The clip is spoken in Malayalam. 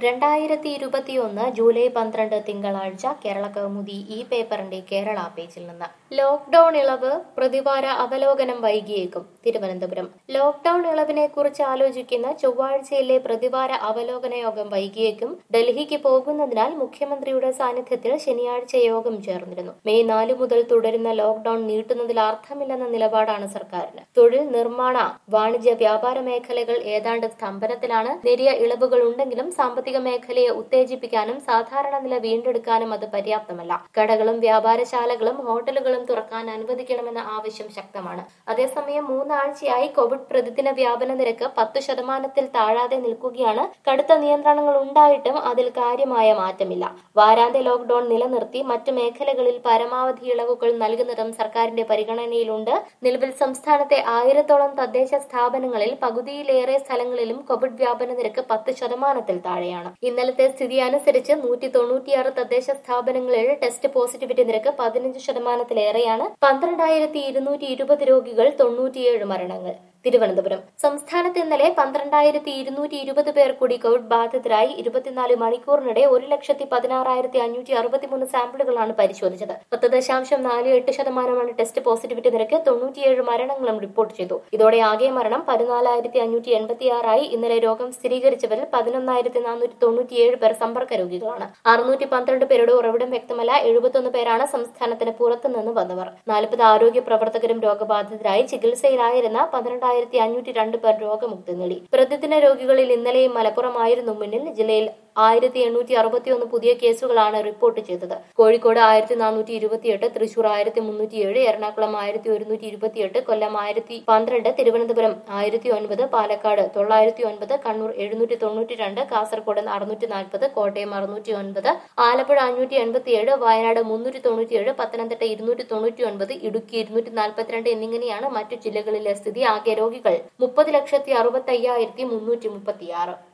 രണ്ടായിരത്തി ഇരുപത്തിയൊന്ന് ജൂലൈ പന്ത്രണ്ട് തിങ്കളാഴ്ച കേരള കൗമുദി ഈ പേപ്പറിന്റെ കേരള പേജിൽ നിന്ന് ലോക്ഡൌൺ ഇളവ് പ്രതിവാര അവലോകനം വൈകിയേക്കും തിരുവനന്തപുരം ലോക്ഡൌൺ ഇളവിനെ കുറിച്ച് ആലോചിക്കുന്ന ചൊവ്വാഴ്ചയിലെ പ്രതിവാര അവലോകന യോഗം വൈകിയേക്കും ഡൽഹിക്ക് പോകുന്നതിനാൽ മുഖ്യമന്ത്രിയുടെ സാന്നിധ്യത്തിൽ ശനിയാഴ്ച യോഗം ചേർന്നിരുന്നു മെയ് നാല് മുതൽ തുടരുന്ന ലോക്ഡൌൺ നീട്ടുന്നതിൽ അർത്ഥമില്ലെന്ന നിലപാടാണ് സർക്കാരിന് തൊഴിൽ നിർമ്മാണ വാണിജ്യ വ്യാപാര മേഖലകൾ ഏതാണ്ട് സ്തംഭനത്തിലാണ് നേരിയ ഇളവുകൾ ഉണ്ടെങ്കിലും സാമ്പത്തിക മേഖലയെ ഉത്തേജിപ്പിക്കാനും സാധാരണ നില വീണ്ടെടുക്കാനും അത് പര്യാപ്തമല്ല കടകളും വ്യാപാരശാലകളും ഹോട്ടലുകളും തുറക്കാൻ അനുവദിക്കണമെന്ന ആവശ്യം ശക്തമാണ് അതേസമയം മൂന്നാഴ്ചയായി കോവിഡ് പ്രതിദിന വ്യാപന നിരക്ക് പത്ത് ശതമാനത്തിൽ താഴാതെ നിൽക്കുകയാണ് കടുത്ത നിയന്ത്രണങ്ങൾ ഉണ്ടായിട്ടും അതിൽ കാര്യമായ മാറ്റമില്ല വാരാന്ത്യ ലോക്ഡൌൺ നിലനിർത്തി മറ്റ് മേഖലകളിൽ പരമാവധി ഇളവുകൾ നൽകുന്നതും സർക്കാരിന്റെ പരിഗണനയിലുണ്ട് നിലവിൽ സംസ്ഥാനത്തെ ആയിരത്തോളം തദ്ദേശ സ്ഥാപനങ്ങളിൽ പകുതിയിലേറെ സ്ഥലങ്ങളിലും കോവിഡ് വ്യാപന നിരക്ക് പത്ത് ശതമാനത്തിൽ താഴെയാണ് ഇന്നലത്തെ സ്ഥിതി അനുസരിച്ച് നൂറ്റി തൊണ്ണൂറ്റിയാറ് തദ്ദേശ സ്ഥാപനങ്ങളിൽ ടെസ്റ്റ് പോസിറ്റിവിറ്റി നിരക്ക് പതിനഞ്ച് ശതമാനത്തിലേറെയാണ് പന്ത്രണ്ടായിരത്തി ഇരുന്നൂറ്റി ഇരുപത് രോഗികൾ തൊണ്ണൂറ്റിയേഴ് മരണങ്ങൾ തിരുവനന്തപുരം സംസ്ഥാനത്ത് ഇന്നലെ പന്ത്രണ്ടായിരത്തി ഇരുന്നൂറ്റി ഇരുപത് പേർ കൂടി കോവിഡ് ബാധിതരായി ഇരുപത്തിനാല് മണിക്കൂറിനിടെ ഒരു ലക്ഷത്തി പതിനാറായിരത്തി അഞ്ഞൂറ്റി അറുപത്തിമൂന്ന് സാമ്പിളുകളാണ് പരിശോധിച്ചത് പത്ത് ദശാംശം നാല് എട്ട് ശതമാനമാണ് ടെസ്റ്റ് പോസിറ്റിവിറ്റി നിരക്ക് തൊണ്ണൂറ്റിയേഴ് മരണങ്ങളും റിപ്പോർട്ട് ചെയ്തു ഇതോടെ ആകെ മരണം പതിനാലായിരത്തി അഞ്ഞൂറ്റി എൺപത്തിയാറായി ഇന്നലെ രോഗം സ്ഥിരീകരിച്ചവരിൽ പതിനൊന്നായിരത്തി നാനൂറ്റി തൊണ്ണൂറ്റിയേഴ് പേർ സമ്പർക്ക രോഗികളാണ് അറുന്നൂറ്റി പന്ത്രണ്ട് പേരുടെ ഉറവിടം വ്യക്തമല്ല എഴുപത്തൊന്ന് പേരാണ് സംസ്ഥാനത്തിന് പുറത്തുനിന്ന് വന്നവർ നാൽപ്പത് ആരോഗ്യ പ്രവർത്തകരും രോഗബാധിതരായി ചികിത്സയിലായിരുന്ന പന്ത്രണ്ടായിരത്തി അഞ്ഞൂറ്റി രണ്ട് പേർ രോഗമുക്തി നേടി പ്രതിദിന രോഗികളിൽ ഇന്നലെയും മലപ്പുറമായിരുന്നു മുന്നിൽ ജില്ലയിൽ ആയിരത്തി എണ്ണൂറ്റി അറുപത്തിയൊന്ന് പുതിയ കേസുകളാണ് റിപ്പോർട്ട് ചെയ്തത് കോഴിക്കോട് ആയിരത്തി നാനൂറ്റി ഇരുപത്തിയെട്ട് തൃശൂർ ആയിരത്തി മുന്നൂറ്റിയേഴ് എറണാകുളം ആയിരത്തി ഒരുന്നൂറ്റി ഇരുപത്തിയെട്ട് കൊല്ലം ആയിരത്തി പന്ത്രണ്ട് തിരുവനന്തപുരം ആയിരത്തി ഒൻപത് പാലക്കാട് തൊള്ളായിരത്തി ഒൻപത് കണ്ണൂർ എഴുന്നൂറ്റി തൊണ്ണൂറ്റി രണ്ട് കാസർഗോഡ് അറുന്നൂറ്റി നാൽപ്പത് കോട്ടയം അറുന്നൂറ്റി ഒൻപത് ആലപ്പുഴ അഞ്ഞൂറ്റി എൺപത്തിയേഴ് വയനാട് മുന്നൂറ്റി തൊണ്ണൂറ്റിയേഴ് പത്തനംതിട്ട ഇരുന്നൂറ്റി തൊണ്ണൂറ്റി ഒൻപത് ഇടുക്കി ഇരുന്നൂറ്റി നാൽപ്പത്തിരണ്ട് എന്നിങ്ങനെയാണ് മറ്റു ജില്ലകളിലെ സ്ഥിതി ആകെ രോഗികൾ മുപ്പത് ലക്ഷത്തി അറുപത്തി അയ്യായിരത്തി മുന്നൂറ്റി മുപ്പത്തിയാറ്